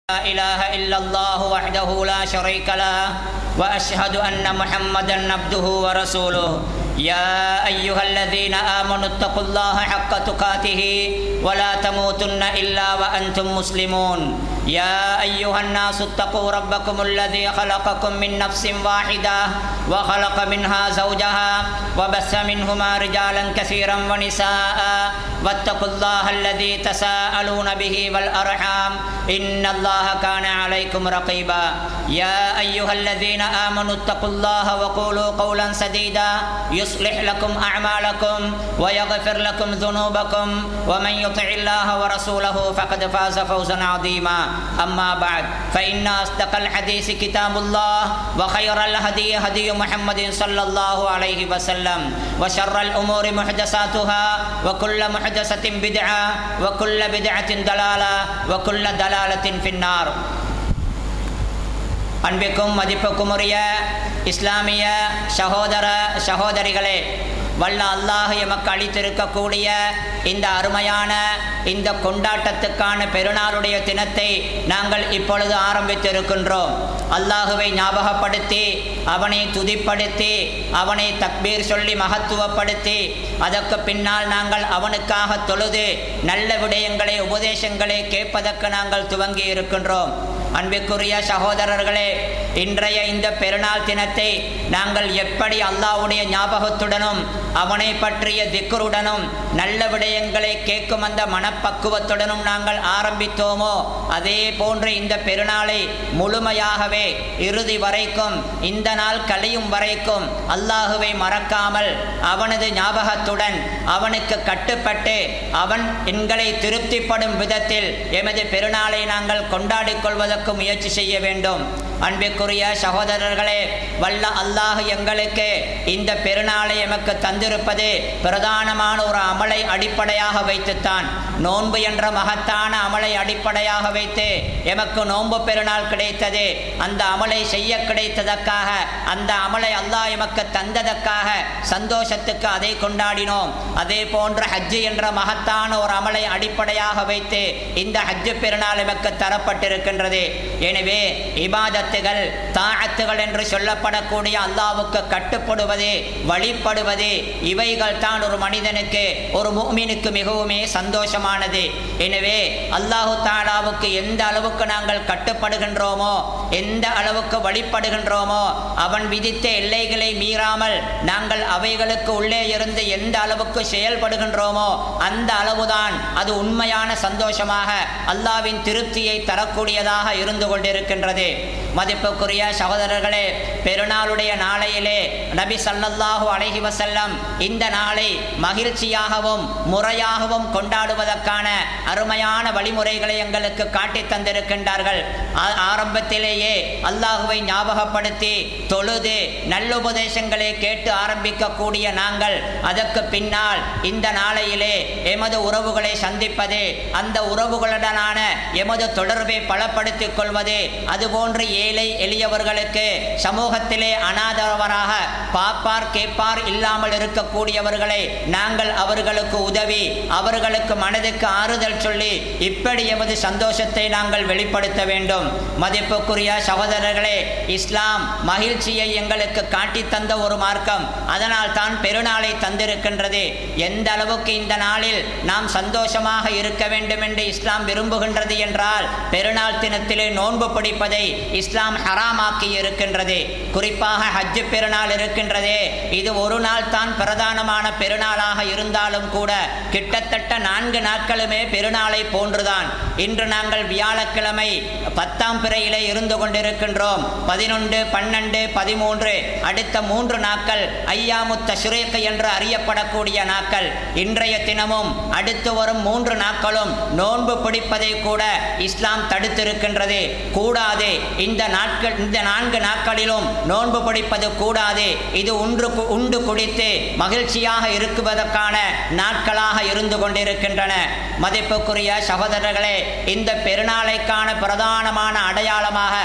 لا إله إلا الله وحده لا شريك له وأشهد أن محمدا عبده ورسوله يا أيها الذين آمنوا اتقوا الله حق تقاته ولا تموتن إلا وأنتم مسلمون يا أيها الناس اتقوا ربكم الذي خلقكم من نفس واحدة وخلق منها زوجها وبث منهما رجالا كثيرا ونساء واتقوا الله الذي تساءلون به والأرحام إن الله كان عليكم رقيبا يا أيها الذين آمنوا اتقوا الله وقولوا قولا سديدا يصلح لكم أعمالكم ويغفر لكم ذنوبكم ومن يطع الله ورسوله فقد فاز فوزا عظيما أما بعد فإن أصدق الحديث كتاب الله وخير الهدي هدي محمد صلى الله عليه وسلم وشر الأمور محدثاتها وكل محدثة بدعة وكل بدعة ضلالة وكل ضلالة في النار அன்பிற்கும் மதிப்புக்கும் உரிய இஸ்லாமிய சகோதர சகோதரிகளே வல்ல அல்லாஹ் எமக்கு அளித்திருக்கக்கூடிய இந்த அருமையான இந்த கொண்டாட்டத்துக்கான பெருநாளுடைய தினத்தை நாங்கள் இப்பொழுது ஆரம்பித்திருக்கின்றோம் அல்லாஹுவை ஞாபகப்படுத்தி அவனை துதிப்படுத்தி அவனை தக்பீர் சொல்லி மகத்துவப்படுத்தி அதற்கு பின்னால் நாங்கள் அவனுக்காக தொழுது நல்ல விடயங்களை உபதேசங்களை கேட்பதற்கு நாங்கள் துவங்கி இருக்கின்றோம் அன்பிற்குரிய சகோதரர்களே இன்றைய இந்த பெருநாள் தினத்தை நாங்கள் எப்படி அல்லாவுடைய ஞாபகத்துடனும் அவனை பற்றிய திக்கருடனும் நல்ல விடயங்களை கேட்கும் அந்த மனப்பக்குவத்துடனும் நாங்கள் ஆரம்பித்தோமோ அதே போன்று இந்த பெருநாளை முழுமையாகவே இறுதி வரைக்கும் இந்த நாள் கழியும் வரைக்கும் அல்லாஹுவை மறக்காமல் அவனது ஞாபகத்துடன் அவனுக்கு கட்டுப்பட்டு அவன் எங்களை திருப்திப்படும் விதத்தில் எமது பெருநாளை நாங்கள் கொண்டாடிக் கொள்வதற்கு முயற்சி செய்ய வேண்டும் அன்பிற்குரிய சகோதரர்களே வல்ல அல்லாஹ் எங்களுக்கு இந்த பெருநாளை எமக்கு தந்திருப்பது பிரதானமான ஒரு அமலை அடிப்படையாக வைத்துத்தான் நோன்பு என்ற மகத்தான அமலை அடிப்படையாக வைத்து எமக்கு நோன்பு பெருநாள் கிடைத்தது அந்த அமலை செய்ய கிடைத்ததற்காக அந்த அமலை அல்லாஹ் எமக்கு தந்ததற்காக சந்தோஷத்துக்கு அதை கொண்டாடினோம் அதே போன்ற ஹஜ்ஜு என்ற மகத்தான ஒரு அமலை அடிப்படையாக வைத்து இந்த ஹஜ்ஜு பெருநாள் எமக்கு தரப்பட்டிருக்கின்றது எனவே இபாதத்துகள் தாழத்துகள் என்று சொல்லப்படக்கூடிய அல்லாவுக்கு கட்டுப்படுவது வழிபடுவது இவைகள் தான் ஒரு மனிதனுக்கு ஒரு மூமினுக்கு மிகவுமே சந்தோஷமானது எனவே அல்லாஹு தாலாவுக்கு எந்த அளவுக்கு நாங்கள் கட்டுப்படுகின்றோமோ எந்த அளவுக்கு வழிபடுகின்றோமோ அவன் விதித்த எல்லைகளை மீறாமல் நாங்கள் அவைகளுக்கு உள்ளே இருந்து எந்த அளவுக்கு செயல்படுகின்றோமோ அந்த அளவுதான் அது உண்மையான சந்தோஷமாக அல்லாவின் திருப்தியை தரக்கூடியதாக இருந்து கொண்டிருக்கின்றது மதிப்புக்குரிய சகோதரர்களே பெருநாளுடைய நாளையிலே நபி சல்லல்லாஹு அலைஹி வசல்லம் இந்த நாளை மகிழ்ச்சியாகவும் முறையாகவும் கொண்டாடுவதற்கான அருமையான வழிமுறைகளை எங்களுக்கு காட்டி தந்திருக்கின்றார்கள் ஆரம்பத்திலேயே அல்லாஹுவை ஞாபகப்படுத்தி தொழுது நல்லுபதேசங்களை கேட்டு ஆரம்பிக்கக்கூடிய நாங்கள் அதற்கு பின்னால் இந்த நாளையிலே எமது உறவுகளை சந்திப்பது அந்த உறவுகளுடனான எமது தொடர்பை பலப்படுத்திக் கொள்வது அதுபோன்று ஏழை எளியவர்களுக்கு சமூகத்திலே அனாதரவராக பாப்பார் கேட்பார் இல்லாமல் இருக்கக்கூடியவர்களை நாங்கள் அவர்களுக்கு உதவி அவர்களுக்கு மனதுக்கு ஆறுதல் சொல்லி இப்படி எமது சந்தோஷத்தை நாங்கள் வெளிப்படுத்த வேண்டும் மதிப்புக்குரிய சகோதரர்களே இஸ்லாம் மகிழ்ச்சியை எங்களுக்கு காட்டி தந்த ஒரு மார்க்கம் அதனால் தான் பெருநாளை தந்திருக்கின்றது எந்த அளவுக்கு இந்த நாளில் நாம் சந்தோஷமாக இருக்க வேண்டும் என்று இஸ்லாம் விரும்புகின்றது என்றால் பெருநாள் தினத்திலே நோன்பு பிடிப்பதை இஸ்லாம் ஹராமாக்கி இருக்கின்றது குறிப்பாக ஹஜ்ஜு பெருநாள் இருக்கின்றதே இது ஒரு நாள் தான் பிரதானமான பெருநாளாக இருந்தாலும் கூட கிட்டத்தட்ட நான்கு நாட்களுமே பெருநாளை போன்றுதான் இன்று நாங்கள் வியாழக்கிழமை பத்தாம் பிறையிலே இருந்து கொண்டிருக்கின்றோம் பதினொன்று பன்னெண்டு பதிமூன்று அடுத்த மூன்று நாட்கள் ஐயாமு தஷ்ரேக் என்று அறியப்படக்கூடிய நாட்கள் இன்றைய தினமும் அடுத்து வரும் மூன்று நாட்களும் நோன்பு பிடிப்பதை கூட இஸ்லாம் தடுத்திருக்கின்றது கூடாது இந்த நாட்கள் இந்த நான்கு நாட்களிலும் நோன்பு பிடிப்பது கூடாது இது உன்று உண்டு குடித்து மகிழ்ச்சியாக இருக்குவதற்கான நாட்களாக இருந்து கொண்டிருக்கின்றன மதிப்புக்குரிய சகோதரர்களே இந்த பெருநாளைக்கான பிரதானமான அடையாளமாக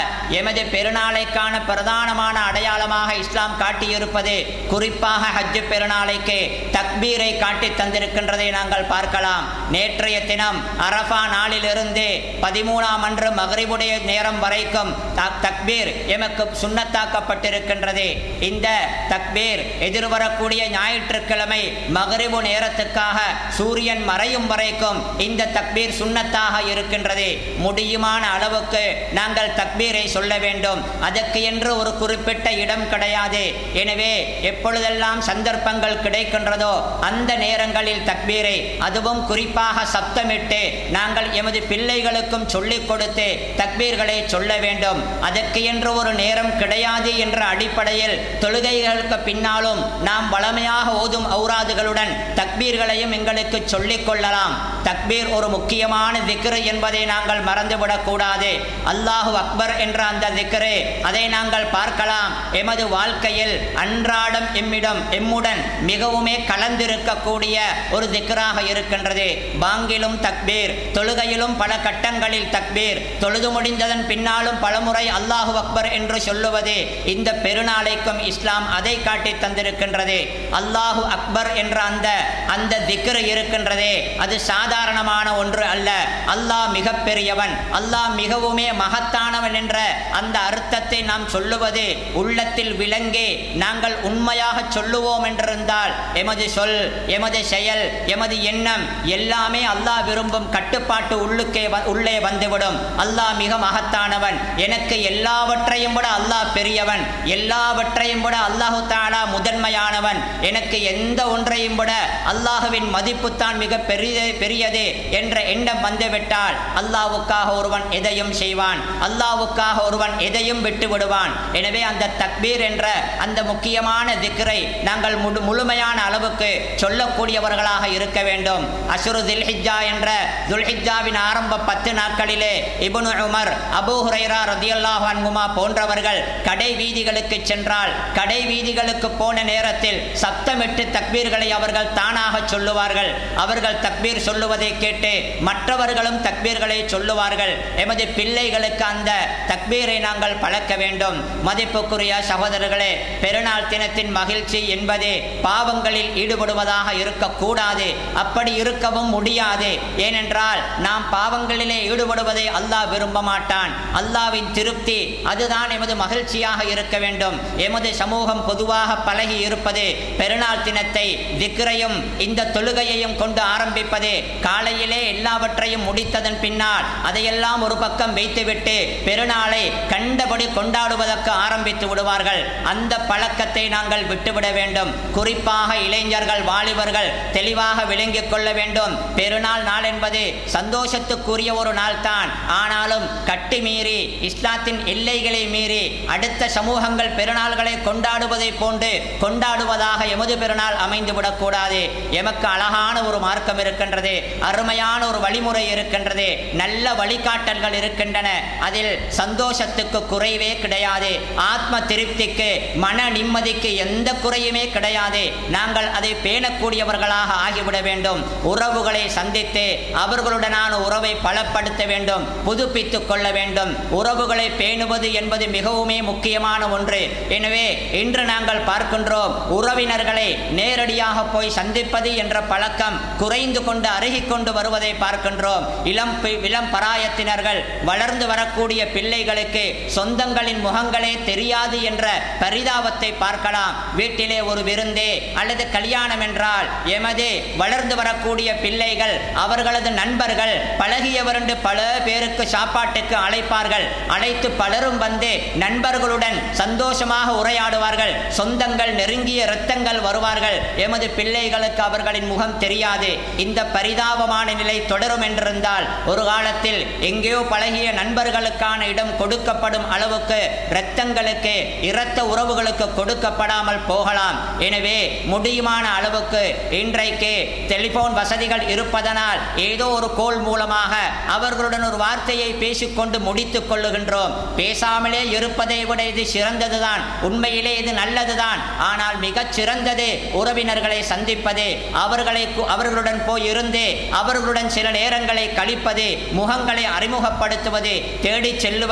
எமது பெருநாளைக்கான பிரதானமான அடையாளமாக இஸ்லாம் காட்டியிருப்பது குறிப்பாக ஹஜ்ஜு பெருநாளைக்கு தக்பீரை காட்டி தந்திருக்கின்றதை நாங்கள் பார்க்கலாம் நேற்றைய தினம் அரஃபா நாளிலிருந்து பதிமூணாம் அன்று மகரிபுடைய நேரம் வரைக்கும் த- தக்பீர் எமக்கு சுண்ணத்தாக்கப்பட்டிருக்கின்றது இந்த தக்பீர் எதிர்வரக்கூடிய ஞாயிற்றுக்கிழமை மகரிபு நேரத்துக்காக சூரியன் மறையும் வரைக்கும் இந்த தக்பீர் சுண்ணத்தாக இருக்கின்றது முடியுமான அளவுக்கு நாங்கள் தக்பீரை சொல்ல வேண்டும் அதற்கு என்று ஒரு குறிப்பிட்ட இடம் கிடையாது எனவே எப்பொழுதெல்லாம் சந்தர்ப்பங்கள் கிடைக்கின்றதோ அந்த நேரங்களில் தக்பீரை அதுவும் குறிப்பாக சப்தமிட்டு நாங்கள் எமது பிள்ளைகளுக்கும் சொல்லிக் கொடுத்து தக்பீர்களை சொல்ல வேண்டும் அதற்கு என்று ஒரு நேரம் கிடையாது என்ற அடிப்படையில் தொழுகைகளுக்கு பின்னாலும் நாம் வளமையாக ஓதும் ஔராதுகளுடன் தக்பீர்களையும் எங்களுக்கு சொல்லிக் கொள்ளலாம் தக்பீர் ஒரு முக்கியமான திக்ரு என்பதை நாங்கள் மறந்துவிடக் கூடாது அல்லாஹு அக்பர் என்ற அந்த திக்ரு அதை நாங்கள் பார்க்கலாம் எமது வாழ்க்கையில் அன்றாடம் எம்மிடம் எம்முடன் மிகவுமே கலந்திருக்கக்கூடிய ஒரு திக்ராக இருக்கின்றது பாங்கிலும் தக்பீர் தொழுகையிலும் பல கட்டங்களில் தக்பீர் தொழுது முடிந்ததன் பின்னாலும் பலமுறை அல்லாஹு அக்பர் என்று சொல்லுவது இந்த பெருநாளைக்கும் இஸ்லாம் அதை காட்டி தந்திருக்கின்றது அல்லாஹு அக்பர் என்ற அந்த அந்த திக்ரு இருக்கின்றதே அது சாதாரணமான ஒன்று அல்ல அல்லாஹ் மிக பெரியவன் அல்லாஹ் மிகவுமே மகத்தானவன் என்ற அந்த அர்த்தத்தை நாம் சொல்லுவது உள்ளத்தில் விளங்கி நாங்கள் உண்மையாக சொல்லுவோம் என்றிருந்தால் எமது சொல் எமது செயல் எமது எண்ணம் எல்லாமே அல்லாஹ் விரும்பும் கட்டுப்பாட்டு உள்ளுக்கே வ- உள்ளே வந்துவிடும் அல்லாஹ் மிக மகத்தானவன் எனக்கு எல்லாவற்றையும் விட அல்லாஹ் பெரியவன் எல்லாவற்றையும் விட அல்லாஹு தாலா முதன்மையானவன் எனக்கு எந்த ஒன்றையும் விட அல்லாஹுவின் மதிப்புத்தான் மிக பெரிய பெரியது என்ற எண்ணம் வந்துவிட்டால் அல்லாஹ்வுக்காக ஒருவன் எதையும் செய்வான் அல்லாஹ்வுக்காக ஒருவன் எதையும் விட்டு விடுவான் எனவே அந்த தக்பீர் என்ற அந்த முக்கியமான திக்ரை நாங்கள் முழு முழுமையான அளவுக்கு சொல்லக்கூடியவர்களாக இருக்க வேண்டும் அசுரு தில்ஹிஜா என்ற துல்ஹிஜாவின் ஆரம்ப பத்து நாட்களிலே இப்னு உமர் அபூ ஹுரைரா ரதியல்லாஹு அன்ஹுமா போன்றவர்கள் கடை வீதிகளுக்கு சென்றால் கடை வீதிகளுக்கு போன நேரத்தில் சப்தமிட்டு தக்பீர்களை அவர்கள் தானாக சொல்லுவார்கள் அவர்கள் தக்பீர் சொல்லுவதை கேட்டு மற்றவர்களும் தக்பீர்களை சொல்லுவார்கள் எமது பிள்ளைகளுக்கு அந்த தக்பீரை நாங்கள் பழக்க வேண்டும் மதிப்புக்குரிய சகோதரர்களே பெருநாள் தினத்தின் மகிழ்ச்சி என்பது பாவங்களில் ஈடுபடுவதாக இருக்கக்கூடாது அப்படி இருக்கவும் முடியாது ஏனென்றால் நாம் பாவங்களிலே ஈடுபடுவதை அல்லாஹ் விரும்ப மாட்டான் அல்லாவின் திருப்தி அதுதான் எமது மகிழ்ச்சியாக இருக்க வேண்டும் எமது சமூகம் பொதுவாக பழகி இருப்பது பெருநாள் தினத்தை திக்ரையும் இந்த தொழுகையையும் கொண்டு ஆரம்பிப்பது காலையிலே எல்லாவற்றையும் முடித்ததன் பின்னால் அதையெல்லாம் ஒரு பக்கம் வைத்துவிட்டு பெருநாளை கண்டபடி கொண்டாடுவதற்கு ஆரம்பித்து விடுவார்கள் அந்த பழக்கத்தை நாங்கள் விட்டுவிட வேண்டும் குறிப்பாக இளைஞர்கள் வாலிபர்கள் தெளிவாக விளங்கிக் கொள்ள வேண்டும் பெருநாள் நாள் என்பது சந்தோஷத்துக்குரிய ஒரு நாள் தான் ஆனாலும் கட்டி மீறி இஸ்லாத்தின் எல்லைகளை மீறி அடுத்த சமூகங்கள் பெருநாள்களை கொண்டாடுவதை போன்று கொண்டாடுவதாக எமது பெருநாள் அமைந்து விடக்கூடாது எமக்கு அழகான ஒரு மார்க்கம் இருக்கின்றது அருமையான ஒரு வழிமுறை இருக்கின்றது நல்ல வழிகாட்டல்கள் இருக்கின்றன அதில் சந்தோஷத்துக்கு குறைவே கிடையாது ஆத்ம திருப்திக்கு மன நிம்மதிக்கு எந்த குறையுமே கிடையாது நாங்கள் அதை பேணக்கூடியவர்களாக ஆகிவிட வேண்டும் உறவுகளை சந்தித்து அவர்களுடனான உறவை பலப்படுத்த வேண்டும் புதுப்பித்துக் கொள்ள வேண்டும் உறவுகளை பேணுவது என்பது மிகவுமே முக்கியமான ஒன்று எனவே இன்று நாங்கள் பார்க்கின்றோம் உறவினர்களை நேரடியாக போய் சந்திப்பது என்ற பழக்கம் குறைந்து கொண்டு அருகிக் கொண்டு வருவதை பார்க்கின்றோம் இளம் பி- இளம் பராயத்தினர்கள் வளர்ந்து வரக்கூடிய பிள்ளைகளுக்கு சொந்தங்களின் முகங்களே தெரியாது என்ற பரிதாபத்தை பார்க்கலாம் வீட்டிலே ஒரு விருந்தே அல்லது கல்யாணம் என்றால் எமது வளர்ந்து வரக்கூடிய பிள்ளைகள் அவர்களது நண்பர்கள் பழகியவர் என்று பல பேருக்கு சாப்பாட்டுக்கு அழைப்பார்கள் அழைத்து பலரும் வந்து நண்பர்களுடன் சந்தோஷமாக உரையாடுவார்கள் சொந்தங்கள் நெருங்கிய இரத்தங்கள் வருவார்கள் எமது பிள்ளைகளுக்கு அவர்களின் முகம் தெரியாது இந்த பரிதாபமான நிலை தொடரும் என்றிருந்தால் ஒரு காலத்தில் எங்கேயோ பழகிய நண்பர்களுக்கான இடம் கொடுக்கப்படும் அளவுக்கு இரத்தங்களுக்கு இரத்த உறவுகளுக்கு கொடுக்கப்படாமல் போகலாம் எனவே முடியுமான அளவுக்கு இன்றைக்கு டெலிபோன் வசதிகள் இருப்பதனால் ஏதோ ஒரு கோல் மூலமாக அவர்களுடன் ஒரு வார்த்தையை பேசிக்கொண்டு முடித்துக் கொள்ளுகின்றோம் பேசாமலே இருப்பதை விட இது சிறந்ததுதான் உண்மையிலே இது நல்லதுதான் ஆனால் மிகச் சிறந்தது உறவினர்களை சந்திப்பது அவர்களை கு- அவர்களுடன் போய் இருந்து அவர்களுடன் சில நேரங்களை கழிப்பது முகங்களை அறிமுகப்படுத்துவது தேடிச் செல்லுவது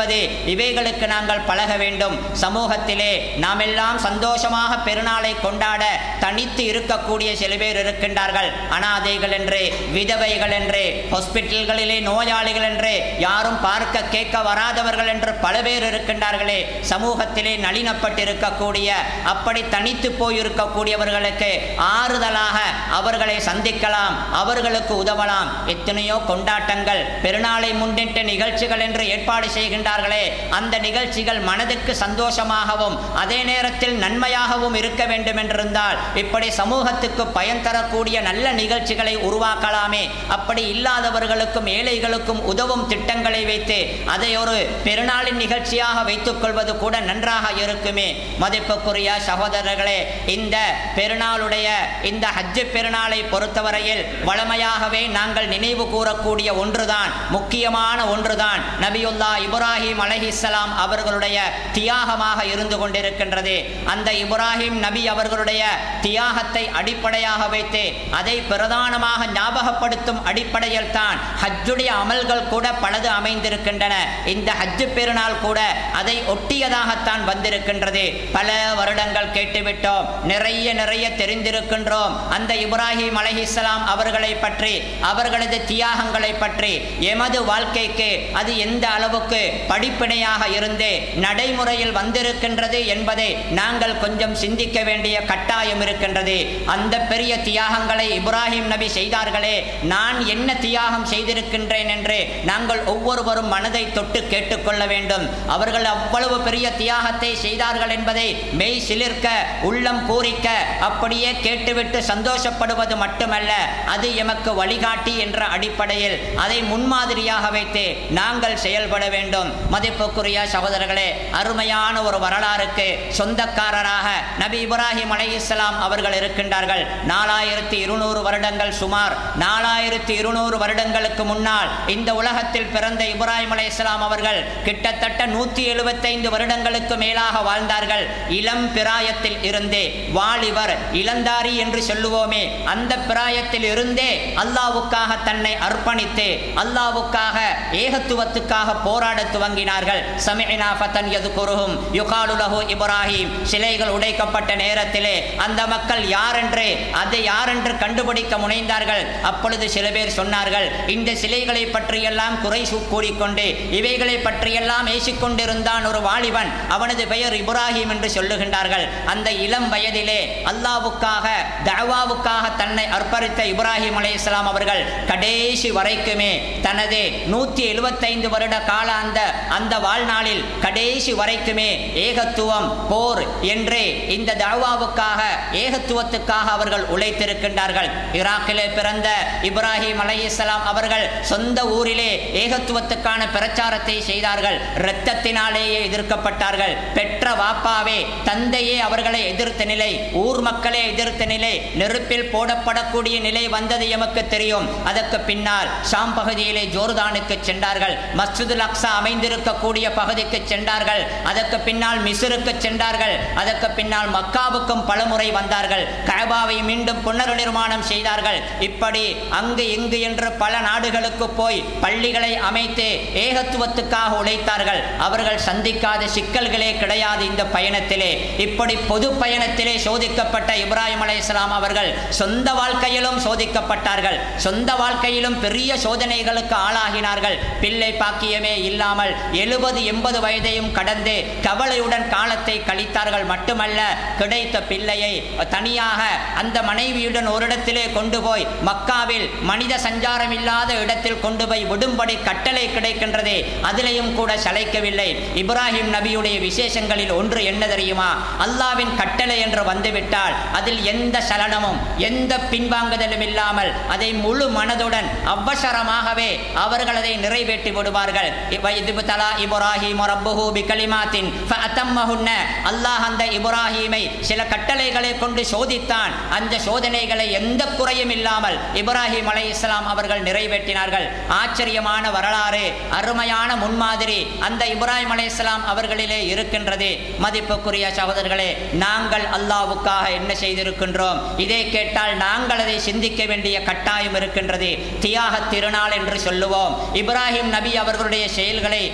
கொள்வது இவைகளுக்கு நாங்கள் பழக வேண்டும் சமூகத்திலே நாம் எல்லாம் சந்தோஷமாக பெருநாளை கொண்டாட தனித்து இருக்கக்கூடிய சில பேர் இருக்கின்றார்கள் அனாதைகள் என்று விதவைகள் என்று ஹாஸ்பிட்டல்களிலே நோயாளிகள் என்று யாரும் பார்க்க கேட்க வராதவர்கள் என்று பல பேர் இருக்கின்றார்களே சமூகத்திலே நளினப்பட்டிருக்கக்கூடிய அப்படி தனித்து போயிருக்கக்கூடியவர்களுக்கு ஆறுதலாக அவர்களை சந்திக்கலாம் அவர்களுக்கு உதவலாம் எத்தனையோ கொண்டாட்டங்கள் பெருநாளை முன்னிட்ட நிகழ்ச்சிகள் என்று ஏற்பாடு செய்கின்றார்களே அந்த நிகழ்ச்சிகள் மனதுக்கு சந்தோஷமாகவும் அதே நேரத்தில் நன்மையாகவும் இருக்க வேண்டும் என்றிருந்தால் இப்படி சமூகத்துக்கு பயன் தரக்கூடிய நல்ல நிகழ்ச்சிகளை உருவாக்கலாமே அப்படி இல்லாதவர்களுக்கும் ஏழைகளுக்கும் உதவும் திட்டங்களை வைத்து அதை ஒரு பெருநாளின் நிகழ்ச்சியாக வைத்துக் கொள்வது கூட நன்றாக இருக்குமே மதிப்புக்குரிய சகோதரர்களே இந்த பெருநாளுடைய இந்த ஹஜ்ஜு பெருநாளை பொறுத்தவரையில் வளமையாகவே நாங்கள் நினைவு கூறக்கூடிய ஒன்றுதான் முக்கியமான ஒன்றுதான் நபியுல்லா இப்ராஹிம் அலைஹிஸ்ஸலாம் அவர்களுடைய தியாகமாக இருந்து கொண்டிருக்கின்றது அந்த இப்ராஹிம் நபி அவர்களுடைய தியாகத்தை அடிப்படையாக வைத்து அதை பிரதானமாக ஞாபகப்படுத்தும் அடிப்படையில் தான் ஹஜ்ஜுடைய அமல்கள் கூட பலது அமைந்திருக்கின்றன இந்த ஹஜ்ஜு பெருநாள் கூட அதை ஒட்டியதாகத்தான் வந்திருக்கின்றது பல வருடங்கள் கேட்டுவிட்டோம் நிறைய நிறைய தெரிந்திருக்கின்றோம் அந்த இப்ராஹிம் அலைஹிஸ்ஸலாம் அவர்களை பற்றி அவர்களது தியாகங்களை பற்றி எமது வாழ்க்கைக்கு அது எந்த அளவுக்கு படிப்பினையாக இருந்து நடைமுறையில் வந்திருக்கின்றது என்பதை நாங்கள் கொஞ்சம் சிந்திக்க வேண்டிய கட்டாயம் இருக்கின்றது அந்த பெரிய தியாகங்களை இப்ராஹிம் நபி செய்தார்களே நான் என்ன தியாகம் செய்திருக்கின்றேன் என்று நாங்கள் ஒவ்வொருவரும் மனதை தொட்டு கேட்டுக்கொள்ள வேண்டும் அவர்கள் அவ்வளவு பெரிய தியாகத்தை செய்தார்கள் என்பதை மெய் சிலிர்க்க உள்ளம் பூரிக்க அப்படியே கேட்டுவிட்டு சந்தோஷப்படுவது மட்டுமல்ல அது எமக்கு வழிகாட்டி என்ற அடிப்படையில் அதை முன்மாதிரியாக வைத்து நாங்கள் செயல்பட வேண்டும் மதிப்புக்குரிய சகோதரர்களே அருமையான ஒரு வரலாறுக்கு சொந்தக்காரராக நபி இப்ராஹிம் அலைஹிஸ்ஸலாம் அவர்கள் இருக்கின்றார்கள் நாலாயிரத்தி இருநூறு வருடங்கள் சுமார் நாலாயிரத்தி இருநூறு வருடங்களுக்கு முன்னால் இந்த உலகத்தில் பிறந்த இப்ராஹிம் அலைஹிஸ்ஸலாம் அவர்கள் கிட்டத்தட்ட நூற்றி எழுபத்தைந்து வருடங்களுக்கு மேலாக வாழ்ந்தார்கள் இளம் பிராயத்தில் இருந்தே வாலிபர் இளந்தாரி என்று சொல்லுவோமே அந்த பிராயத்தில் இருந்தே அல்லாவுக்காக தன்னை அர்ப்பணித்து அல்லாவுக்காக ஏகத்துவத்துக்காக போராட துவங்கினார்கள் சமினா ஃபத்தன் யதுகுருஹும் யுகாலு லஹு இப்ராஹிம் சிலைகள் உடைக்கப்பட்ட நேரத்திலே அந்த மக்கள் யாரென்று அதை யாரென்று கண்டுபிடிக்க முனைந்தார்கள் அப்பொழுது சில பேர் சொன்னார்கள் இந்த சிலைகளை பற்றியெல்லாம் குறை சு- கூறிக்கொண்டு இவைகளை பற்றியெல்லாம் ஏசிக்கொண்டிருந்தான் ஒரு வாலிபன் அவனது பெயர் இப்ராஹிம் என்று சொல்லுகின்றார்கள் அந்த இளம் வயதிலே அல்லாவுக்காக தவாவுக்காக தன்னை அர்ப்பணித்த இப்ராஹிம் அலைஹிஸ்ஸலாம் அவர்கள் கடைசி வரைக்குமே தனது நூற்றி எழுபத்தைந்து வருட கால அந்த அந்த வாழ்நாளில் கடைசி வரைக்குமே ஏகத்துவம் போர் என்று இந்த தவாவுக்காக ஏகத்துவத்துக்காக அவர்கள் உழைத்திருக்கின்றார்கள் ஈராக்கிலே பிறந்த இப்ராஹிம் அலைஹிஸ்ஸலாம் அவர்கள் சொந்த ஊரிலே ஏகத்துவத்துக்கான பிரச்சாரத்தை செய்தார்கள் இரத்தத்தினாலேயே எதிர்க்கப்பட்டார்கள் பெற்ற வாப்பாவே தந்தையே அவர்களை எதிர்த்த நிலை ஊர் மக்களே எதிர்த்த நிலை நெருப்பில் போடப்படக்கூடிய நிலை வந்தது எமக்கு தெரியும் அதற்கு பின்னால் ஷாம் பகுதியிலே ஜோர்தானுக்கு சென்றார்கள் மஸ்ஜிதுல் அக்ஸா அமைந்திருக்கக்கூடிய பகுதிக்கு சென்றார்கள் அதற்கு பின்னால் மிஸ்ருக்கு சென்றார்கள் அதற்கு பின்னால் மக்காவுக்கும் பலமுறை வந்தார்கள் கஅபாவை மீண்டும் புனர்நிர்மாணம் செய்தார்கள் இப்படி அங்கு இங்கு என்று பல நாடுகளுக்கு போய் பள்ளிகளை அமைத்து ஏகத்துவத்துக்காக உழைத்தார்கள் அவர்கள் சந்திக்காத சிக்கல்களே கிடையாது இந்த பயணத்திலே இப்படி பொது பயணத்திலே சோதிக்கப்பட்ட இப்ராஹிம் அலைஹிஸ்ஸலாம் அவர்கள் சொந்த வாழ்க்கையிலும் சோதிக்கப்பட்டார்கள் சொந்த வாழ்க்கையிலும் பெரிய சோதனைகளுக்கு ஆளாகினார்கள் பிள்ளை பாக்கியமே இல்லாமல் எழுபது எண்பது வயதையும் கடந்து கவலையுடன் காலத்தை கழித்தார்கள் மட்டுமல்ல கிடைத்த பிள்ளையை தனியாக அந்த மனைவியுடன் ஒரு இடத்திலே கொண்டு போய் மக்காவில் மனித சஞ்சாரம் இல்லாத இடத்தில் கொண்டு போய் விடும்படி கட்டளை கிடைக்கின்றதே அதிலையும் கூட சளைக்கவில்லை இப்ராஹிம் நபியுடைய விசேஷங்களில் ஒன்று என்ன தெரியுமா அல்லாவின் கட்டளை என்று வந்துவிட்டால் அதில் எந்த சலனமும் எந்த பின்வாங்குதலும் இல்லாமல் அதை முழு மனதுடன் அவசரமாகவே அவர்கள் அதை நிறைவேற்றி விடுவார்கள் இவ் தலா இப்ராஹிம் ரப்புஹு பிகலிமாத்தின் ஃபஅத்தம்மஹுன்ன அல்லாஹ் அந்த இப்ராஹீமை சில கட்டளைகளை கொண்டு சோதித்தான் அந்த சோதனைகளை எந்த குறையும் இல்லாமல் இப்ராஹிம் அலைஹிஸ்ஸலாம் அவர்கள் நிறைவேற்றினார்கள் ஆச்சரியமான வரலாறு அருமையான முன்மாதிரி அந்த இப்ராஹிம் அலைஹிஸ்ஸலாம் அவர்களிலே இருக்கின்றது மதிப்புக்குரிய சகோதரர்களே நாங்கள் அல்லாஹ்வுக்காக என்ன செய்திருக்கின்றோம் இதை கேட்டால் நாங்கள் அதை சிந்திக்க வேண்டிய கட்டாயம் இருக்கின்றது தியாக திருநாள் என்று சொல்லுவோம் இப்ராஹிம் நபி அவர்களுடைய செயல்களை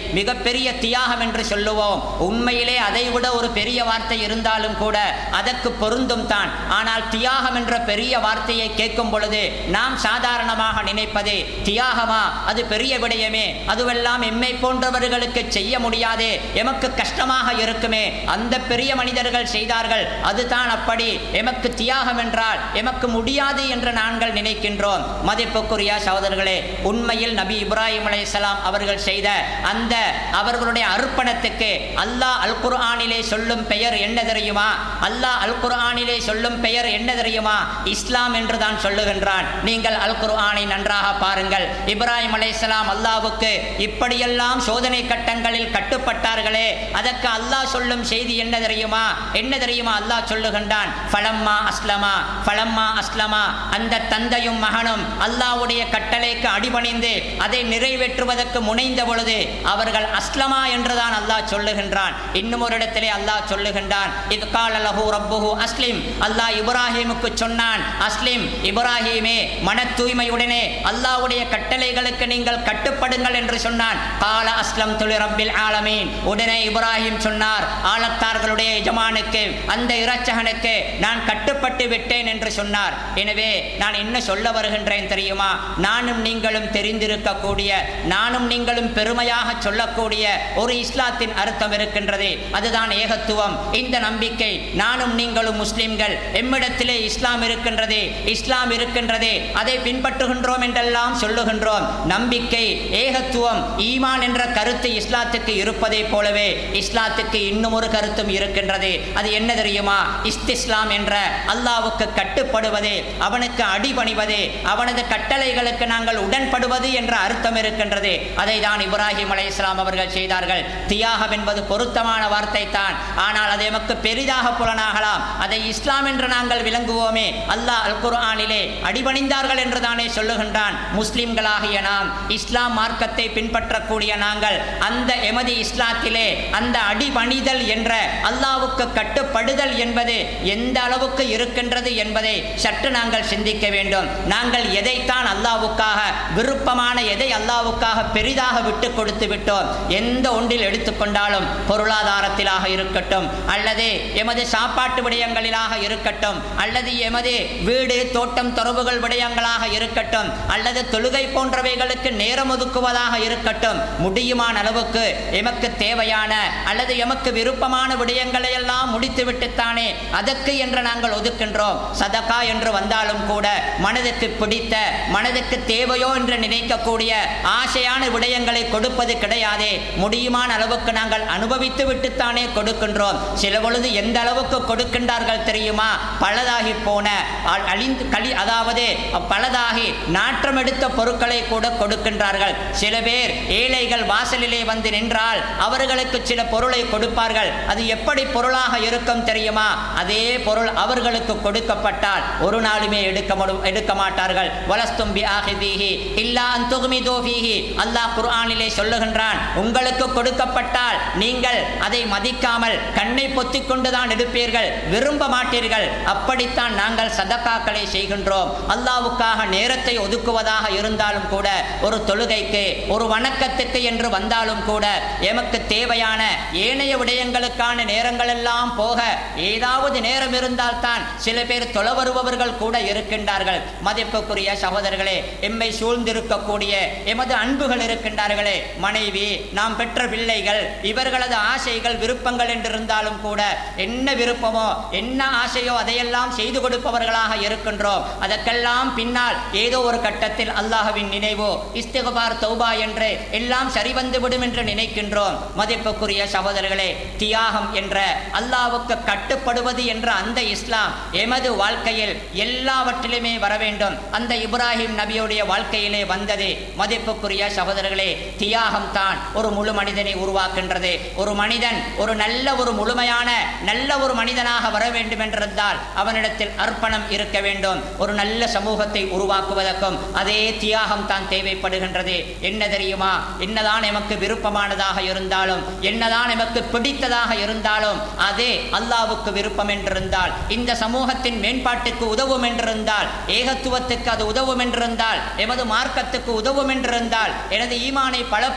மிகப்பெரிய தியாகம் என்று சொல்லுவோம் உண்மையிலே அதைவிட ஒரு பெரிய வார்த்தை இருந்தாலும் கூட அதற்கு பொருந்தும் தான் ஆனால் தியாகம் என்ற பெரிய வார்த்தையை கேட்கும் பொழுது நாம் சாதாரணமாக நினைப்பது தியாகமா அது பெரிய விடயமே அதுவெல்லாம் எம்மை போன்றவர்களுக்கு செய்ய முடியாதே எமக்கு கஷ்டமாக இருக்குமே அந்த பெரிய மனிதர்கள் செய்தார்கள் அதுதான் அப்படி எமக்கு தியாகம் என்றால் எமக்கு முடியாது என்று நாங்கள் நினைக்கின்றோம் மதிப்புக்குரிய சகோதரர்களே உண்மையில் நபி இப்ராஹிம் அலைஹிஸ்ஸலாம் அவர்கள் செய்த அந்த அவர்களுடைய அர்ப்பணத்துக்கு அல்லாஹ் அல் குர்ஆனிலே சொல்லும் பெயர் என்ன தெரியுமா அல்லாஹ் அல் குர்ஆனிலே சொல்லும் பெயர் என்ன தெரியுமா இஸ்லாம் என்று தான் சொல்லுகின்றான் நீங்கள் அல் குர்ஆனை நன்றாக பாருங்கள் இப்ராஹிம் அலைஹிஸ்ஸலாம் அல்லாஹ்வுக்கு இப்படியெல்லாம் சோதனை கட்டங்களில் கட்டுப்பட்டார்களே அதற்கு அல்லாஹ் சொல்லும் செய்தி என்ன தெரியுமா என்ன தெரியுமா அல்லாஹ் சொல்லுகின்றான் ஃபலம்மா அஸ்லமா ஃபலம்மா அஸ்லமா அந்த தந்தையும் மகனும் அல்லாஹ்வுடைய கட்டளைக்கு அடிபணிந்து அதை நிறைவேற்றுவதற்கு முனைந்த பொழுது அவர்கள் அஸ்லமா என்றுதான் அல்லாஹ் சொல்லுகின்றான் இன்னும் ஒரு இடத்திலே அல்லாஹ் சொல்லுகின்றான் இது கால லஹு ரப்புஹு அஸ்லிம் அல்லாஹ் இப்ராஹிமுக்கு சொன்னான் அஸ்லிம் இப்ராஹிமே மன தூய்மையுடனே அல்லாஹ்வுடைய கட்டளைகளுக்கு நீங்கள் கட்டுப்படுங்கள் என்று சொன்னான் கால அஸ்லம் துளி ரப்பில் ஆலமீன் உடனே இப்ராஹிம் சொன்னார் ஆழத்தார்களுடைய எஜமானுக்கு அந்த இரட்சகனுக்கு நான் கட்டுப்பட்டு விட்டேன் என்று சொன்னார் எனவே நான் என்ன சொல்ல வருகின்றேன் தெரியுமா நானும் நீங்களும் தெரிந்திருக்கக்கூடிய நானும் நீங்களும் பெருமையாக சொல்லக்கூடிய ஒரு இஸ்லாத்தின் அர்த்தம் இருக்கின்றது அதுதான் ஏகத்துவம் இந்த நம்பிக்கை நானும் நீங்களும் முஸ்லிம்கள் எம்மிடத்திலே இஸ்லாம் இருக்கின்றது இஸ்லாம் இருக்கின்றது அதை பின்பற்றுகின்றோம் என்றெல்லாம் சொல்லுகின்றோம் நம்பிக்கை ஏகத்துவம் ஈமான் என்ற கருத்து இஸ்லாத்துக்கு இருப்பதை போலவே இஸ்லாத்துக்கு இன்னும் ஒரு கருத்தும் இருக்கின்றது அது என்ன தெரியுமா இஸ்திஸ்லாம் என்ற அல்லாவுக்கு கட்டுப்படுவது அவனுக்கு அடிபணிவது அவனது கட்டளைகளுக்கு நாங்கள் உடன்படுவது என்ற அர்த்தம் இருக்கின்றது அதை தான் இப்ராஹிம் அலை இஸ்லாம் அவர்கள் செய்தார்கள் தியாகம் என்பது பொருத்தமான வார்த்தை தான் ஆனால் அது எமக்கு பெரிதாக புலனாகலாம் அதை இஸ்லாம் என்று நாங்கள் விளங்குவோமே அல்லாஹ் அல் குர்ஆனிலே அடிபணிந்தார்கள் என்று தானே சொல்லுகின்றான் முஸ்லிம்களாகிய நாம் இஸ்லாம் மார்க்கத்தை பின்பற்றக்கூடிய நாங்கள் அந்த எமது இஸ்லாத்திலே அந்த அடிபணிதல் என்ற அல்லாவுக்கு கட்டுப்படுதல் என்பது எந்த அளவுக்கு இருக்கின்றது என்பதை சற்று நாங்கள் சிந்திக்க வேண்டும் நாங்கள் எதைத்தான் அல்லாவுக்காக விருப்பமான எதை அல்லாவுக்காக பெரிதாக விட்டு கொடுத்து விட்டோம் எந்த ஒன்றில் எடுத்துக்கொண்டாலும் பொருளாதாரத்திலாக இருக்கட்டும் அல்லது எமது சாப்பாட்டு விடயங்களிலாக இருக்கட்டும் அல்லது எமது வீடு தோட்டம் தொடர்புகள் விடயங்களாக இருக்கட்டும் அல்லது தொழுகை போன்றவைகளுக்கு நேரம் ஒதுக்குவதாக இருக்கட்டும் முடியுமான அளவுக்கு எமக்கு தேவையான அல்லது எமக்கு விருப்பமான விடயங்களை எல்லாம் முடித்துவிட்டுத்தானே அதற்கு என்று நாங்கள் ஒதுக்கின்றோம் சதகா என்று வந்தாலும் கூட மனதுக்கு பிடித்த மனதுக்கு தேவையோ என்று நினைக்கக்கூடிய ஆசையான விடயங்களை கொடுப்பது கிடையாதே முடியுமான அளவுக்கு நாங்கள் அனுபவித்து விட்டுத்தானே கொடுக்கின்றோம் சில பொழுது எந்த அளவுக்கு கொடுக்கின்றார்கள் தெரியுமா பழதாகி போன அ- அழிந்து களி அதாவது பழதாகி நாற்றம் எடுத்த பொருட்களை கூட கொடுக்கின்றார்கள் சில பேர் ஏழைகள் வாசலிலே வந்து நின்றால் அவர்களுக்கு சில பொருளை கொடுப்பார்கள் அது எப்படி பொருளாக இருக்கும் தெரியுமா அதே பொருள் அவர்களுக்கு கொடுக்கப்பட்டால் ஒரு நாளுமே எடுக்க முடு- எடுக்க மாட்டார்கள் வலஸ்தும் பி ஆஹிதீஹி இல்லா அன் துக்மிது ஃபீஹி அல்லாஹ் குர்ஆனிலே சொல்லுகின்றான் உங்களுக்கு கொடுக்கப்பட்டால் நீங்கள் அதை மதிக்காமல் கண்ணை பொத்திக் கொண்டுதான் எடுப்பீர்கள் விரும்ப மாட்டீர்கள் அப்படித்தான் நாங்கள் சதக்காக்களை செய்கின்றோம் அல்லாவுக்காக நேரத்தை ஒதுக்குவதாக இருந்தாலும் கூட ஒரு தொழுகைக்கு ஒரு வணக்கத்துக்கு என்று வந்தாலும் கூட எமக்கு தேவையான ஏனைய விடயங்களுக்கான நேரங்கள் எல்லாம் போக ஏதாவது நேரம் இருந்தால் தான் சில பேர் தொலை வருபவர்கள் கூட இருக்கின்றார்கள் மதிப்புக்குரிய சகோதரர்களே எம்மை சூழ்ந்திருக்கக்கூடிய எமது அன்புகள் இருக்கின்றார்களே மனைவி நாம் பெற்ற பிள்ளைகள் இவர்களது ஆசைகள் விருப்பங்கள் என்றிருந்தாலும் கூட என்ன விருப்பமோ என்ன ஆசையோ அதையெல்லாம் செய்து கொடுப்பவர்களாக இருக்கின்றோம் அதற்கெல்லாம் பின்னால் ஏதோ ஒரு கட்டத்தில் அல்லாஹ்வின் நினைவோ இஸ்திகபார் தௌபா என்று எல்லாம் சரிவந்து விடும் என்று நினைக்கின்றோம் மதிப்புக்குரிய சகோதரர்களே தியாகம் என்ற அல்லாஹ்வுக்கு கட்டுப்படுவது என்ற அந்த இஸ்லாம் எமது வாழ்க்கையில் எல்லாவற்றிலுமே வர வேண்டும் அந்த இப்ராஹிம் நபியுடைய வாழ்க்கையிலே வந்தது மதிப்புக்குரிய சகோதரர்களே தியாகம் தான் ஒரு முழு மனிதனை உருவாக்கின்றது ஒரு மனிதன் ஒரு நல்ல ஒரு முழுமையான நல்ல ஒரு மனிதனாக வர வேண்டும் என்றிருந்தால் அவனிடத்தில் அர்ப்பணம் இருக்க வேண்டும் ஒரு நல்ல சமூகத்தை உருவாக்குவதற்கும் அதே தியாகம் தான் தேவைப்படுகின்றது என்ன தெரியுமா என்னதான் எமக்கு விருப்பமானதாக இருந்தாலும் என்னதான் எமக்கு பிடித்ததாக இருந்தாலும் அதே அல்லாவுக்கு விருப்பம் என்றிருந்தால் இந்த சமூகத்தின் மேம்பாட்டுக்கு உதவும் என்றிருந்தால் ஏகத்துவத்துக்கு அது உதவும் என்றிருந்தால் எமது மார்க்கத்துக்கு உதவும் என்றிருந்தால் எனது ஈமானை பலப்படுத்திக்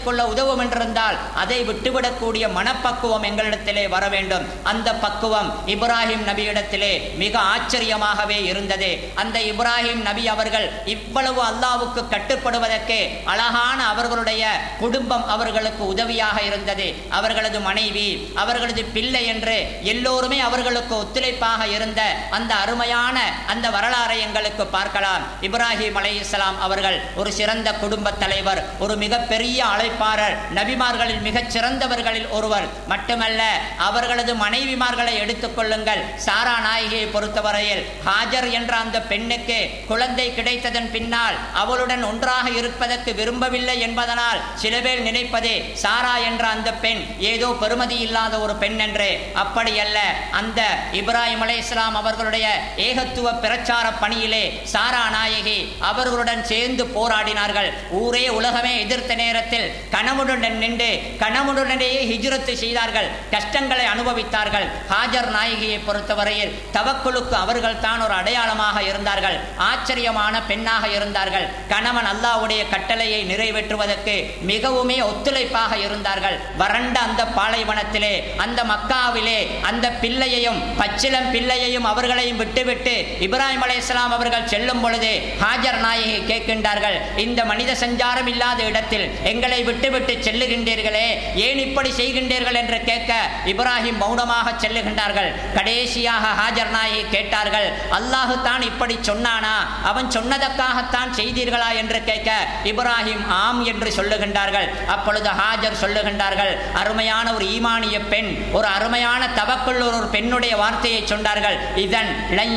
கொள்ள உதவும் என்றிருந்தால் அதை விட்டுவிடக்கூடிய மனப்பக்குவம் எங்களிடத்திலே வர வேண்டும் அந்த பக்குவம் இப்ராஹிம் நபியிடத்திலே மிக ஆச்சரியமாகவே இருந்தது அந்த இப்ராஹிம் நபி அவர்கள் இவ்வளவு அல்லாவுக்கு கட்டுப்படுவதற்கு அழகான அவர்களுடைய குடும்பம் அவர்களுக்கு உதவியாக இருந்தது அவர்களது மனைவி அவர்களது பிள்ளை என்று எல்லோருமே அவர்களுக்கு ஒத்துழைப்பாக இருந்த அந்த அருமையான அந்த வரலாறை எங்களுக்கு பார்க்கலாம் இப்ராஹிம் அலைஹிஸ்ஸலாம் அவர்கள் ஒரு சிறந்த குடும்ப தலைவர் ஒரு மிகப்பெரிய அழைப்பாளர் நபிமார்களில் மிகச் சிறந்தவர்களில் ஒருவர் மட்டுமல்ல அவர்களது மனைவிமார்களை எடுத்துக்கொள்ளுங்கள் சாரா நாயகியை பொறுத்தவரையில் ஹாஜர் என்ற அந்த பெண்ணுக்கு குழந்தை கிடைத்ததன் பின்னால் அவளுடன் ஒன்றாக இருப்பதற்கு விரும்பவில்லை என்பதனால் சில பேர் நினைப்பது சாரா என்ற அந்த பெண் ஏதோ பெருமதி இல்லாத ஒரு பெண் என்று அப்படி அல்ல அந்த இப்ராஹிம் அலை இஸ்லாம் அவர்களுடைய ஏகத்துவ பிரச்சார பணியிலே சாரா நாயகி அவர்களுடன் சேர்ந்து போராடினார்கள் ஊரே உலகமே எதிர்த்த நேரத்தில் கணவனுடன் நின்று கணவனுடனேயே ஹிஜ்ரத்து செய்தார்கள் கஷ்டங்களை அனுபவித்தார்கள் ஹாஜர் நாயகியை பொறுத்தவரையில் தவக்குழுக்கு அவர்கள் தான் ஒரு அடையாளமாக இருந்தார்கள் ஆச்சரியமான பெண்ணாக இருந்தார்கள் கணவன் அல்லாஹ்வுடைய கட்டளையை நிறைவேற்றுவதற்கு மிகவுமே ஒத்துழைப்பாக இருந்தார்கள் வறண்ட அந்த பாலைவனத்திலே அந்த மக்காவிலே அந்த பிள்ளையையும் பச்சிலம் பிள்ளையையும் அவர்களையும் விட்டுவிட்டு இப்ராஹிம் அலைஹிஸ்ஸலாம் அவர்கள் செல்லும் பொழுது ஹாஜர் நாயகி கேட்கின்றார்கள் இந்த மனித சஞ்சாரம் இல்லாத இடத்தில் எங்களை விட்டுவிட்டு செல்லுகின்றீர்களே ஏன் இப்படி செய்கின்றீர்கள் என்று கேட்க இப்ராஹிம் மௌனமாக செல்லுகின்றார்கள் கடைசியாக ஹாஜர் நாயகி கேட்டார்கள் அல்லாஹு தான் இப்படி சொன்னானா அவன் சொன்னதற்காகத்தான் செய்தீர்களா என்று கேட்க இப்ராஹிம் ஆம் என்று சொல்லுகின்றார்கள் அப்பொழுது ஹாஜர் சொல்லுகின்றார்கள் அருமையான ஒரு ஈமானிய பெண் ஒரு அருமையான தவக்குள்ள ஒரு பெண்ணுடைய வார்த்தையை சொன்னார்கள் இதன்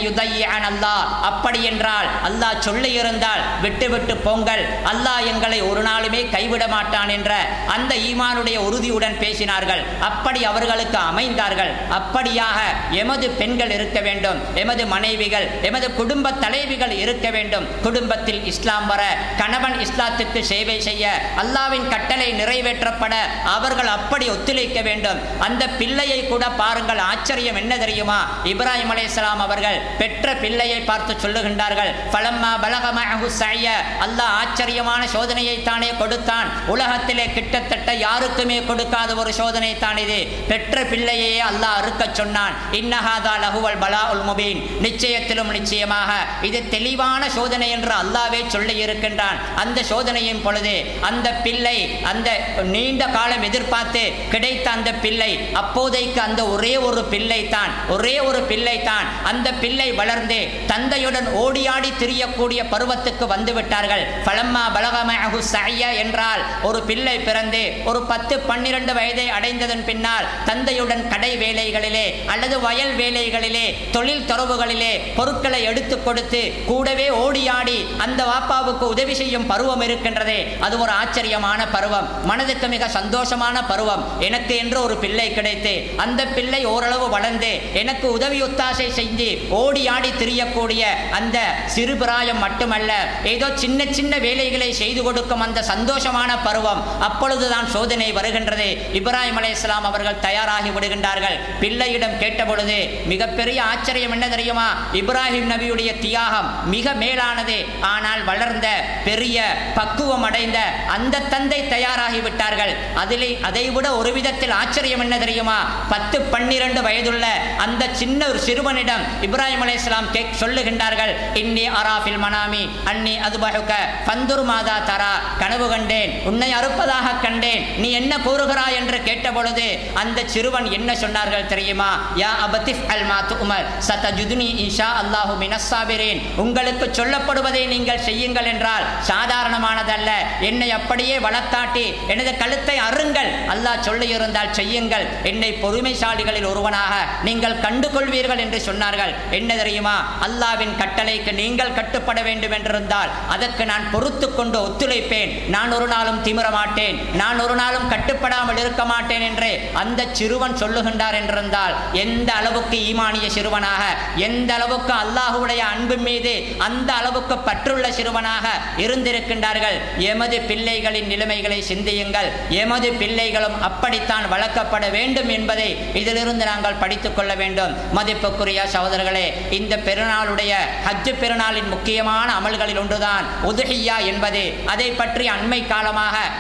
அல்லாஹ் அப்படி என்றால் அல்லாஹ் சொல்லி இருந்தால் விட்டு விட்டு போங்கள் அல்லாஹ் எங்களை ஒரு நாளுமே கைவிட மாட்டான் என்ற அந்த ஈமானுடைய உறுதியுடன் பேசினார்கள் அப்படி அவர்களுக்கு அமைந்தார்கள் அப்படியாக எமது பெண்கள் இருக்க வேண்டும் எமது மனைவிகள் எமது குடும்ப தலைவிகள் இருக்க வேண்டும் குடும்பத்தில் இஸ்லாம் வர கணவன் இஸ்லாத்துக்கு சேவை செய்ய அல்லாவின் கட்டளை நிறைவேற்றப்பட அவர்கள் அப்படி ஒத்துழைக்க வேண்டும் அந்த பிள்ளையை கூட பாருங்கள் ஆச்சரியம் என்ன தெரியுமா இப்ராஹிம் அலைஹிஸ்ஸலாம் அவர்கள் பெற்ற பிள்ளையை பார்த்து சொல்லுகின்றார்கள் ஃபலம்மா பலகமஹு சய்ய அல்லாஹ் ஆச்சரியமான சோதனையை தானே கொடுத்தான் உலகத்திலே கிட்டத்தட்ட யாருக்குமே கொடுக்காத ஒரு சோதனை தான் இது பெற்ற பிள்ளையையே அல்லாஹ் அறுக்கச் சொன்னான் இன்னஹாதா லஹுவல் பலாஉல் முபீன் நிச்சயத்திலும் நிச்சயமாக இது தெளிவான சோதனை என்று அல்லாவே சொல்லி இருக்கின்றான் அந்த சோதனையின் பொழுது அந்த பிள்ளை அந்த நீண்ட காலம் எதிர்பார்த்து கிடைத்த அந்த பிள்ளை அப்போதைக்கு அந்த ஒரே ஒரு பிள்ளை தான் ஒரே ஒரு பிள்ளை தான் அந்த பிள்ளை வளர்ந்து தந்தையுடன் ஓடியாடி திரியக்கூடிய பருவத்துக்கு வந்து விட்டார்கள் பலம்மா பலகமஹு சய்ய என்றால் ஒரு பிள்ளை பிறந்து ஒரு பத்து பன்னிரண்டு வயதை அடைந்ததன் பின்னால் தந்தையுடன் கடை வேலைகளிலே அல்லது வயல் வேலைகளிலே தொழில் தொடர்புகளிலே பொருட்களை எடுத்து கொடுத்து கூடவே ஓடியாடி அந்த வாப்பாவுக்கு உதவி செய்யும் பருவம் இருக்கின்றதே அது ஒரு ஆச்சரியமான பருவம் மனதுக்கு மிக சந்தோஷமான பருவம் எனக்கு என்று ஒரு பிள்ளை கிடைத்து அந்த பிள்ளை ஓரளவு வளர்ந்து எனக்கு உதவி ஒத்தாசை செஞ்சு ஓடி ஆடி திரியக்கூடிய அந்த சிறுபிராயம் மட்டுமல்ல ஏதோ சின்ன சின்ன வேலைகளை செய்து கொடுக்கும் அந்த சந்தோஷமான பருவம் அப்பொழுதுதான் சோதனை வருகின்றது இப்ராஹிம் அலைஹிஸ்ஸலாம் அவர்கள் தயாராகி விடுகின்றார்கள் பிள்ளையிடம் கேட்டபொழுது மிகப்பெரிய ஆச்சரியம் என்ன தெரியுமா இப்ராஹிம் நபியுடைய தியாகம் மிக மேலானது ஆனால் வளர்ந்த பெரிய பக்குவம் அடைந்த அந்த தந்தை தயாராகி விட்டார்கள் அதிலே அதைவிட ஒரு விதத்தில் ஆச்சரியம் என்ன தெரியுமா பத்து பன்னிரண்டு வயதுள்ள அந்த சின்ன ஒரு சிறுவனிடம் இப்ராஹிம் அலைஹிஸ்ஸலாம் கேக் சொல்லுகின்றார்கள் இன்னி அராஃபில் மனாமி அன்னி அதுபகுக்க பந்துர் மாதா தரா கனவு கண்டேன் உன்னை அறுப்பதாக கண்டேன் நீ என்ன கூறுகிறாய் என்று கேட்டபொழுது அந்த சிறுவன் என்ன சொன்னார்கள் தெரியுமா யா அபதிஃப் அல் மாத்து உமர் சதஜுதுனி இன்ஷா அல்லாஹு மினஸ்ஸாபிரீன் உங்களுக்கு சொல்லப்படுவதை நீங்கள் செய்யுங்கள் என்றால் சாதாரணமானதல்ல என்னை அப்படியே வளர்த்தாட்டி எனது கழுத்தை அருங்கள் அல்லாஹ் சொல்லியிருந்தால் செய்யுங்கள் என்னை பொறுமைசாலிகளில் ஒருவனாக நீங்கள் கண்டு கொள்வீர்கள் என்று சொன்னார்கள் என்ன தெரியுமா அல்லாவின் கட்டளைக்கு நீங்கள் கட்டுப்பட வேண்டும் என்றிருந்தால் அதற்கு நான் பொறுத்து கொண்டு ஒத்துழைப்பேன் நான் ஒரு நாளும் திமிர மாட்டேன் நான் ஒரு நாளும் கட்டுப்படாமல் இருக்க மாட்டேன் என்று அந்த சிறுவன் சொல்லுகின்றார் என்றிருந்தால் எந்த அளவுக்கு ஈமானிய சிறுவனாக எந்த அளவுக்கு அல்லாஹுடைய அன்பு மீது அந்த அளவுக்கு பற்றுள்ள சிறுவனாக இருந்திருக்கின்றார்கள் எமது பிள்ளைகளின் நிலைமைகளை சிந்தியுங்கள் எமது பிள்ளைகளும் அப்படித்தான் வளர்க்கப்பட வேண்டும் என்பதை இதிலிருந்து நாங்கள் படித்துக் கொள்ள வேண்டும் மதிப்புக்குரிய சகோதரர்களே இந்த பெருநாளுடைய ஹஜ்ஜு பெருநாளின் முக்கியமான அமல்களில் ஒன்றுதான் உதுஹியா என்பது அதை பற்றி அண்மை காலமாக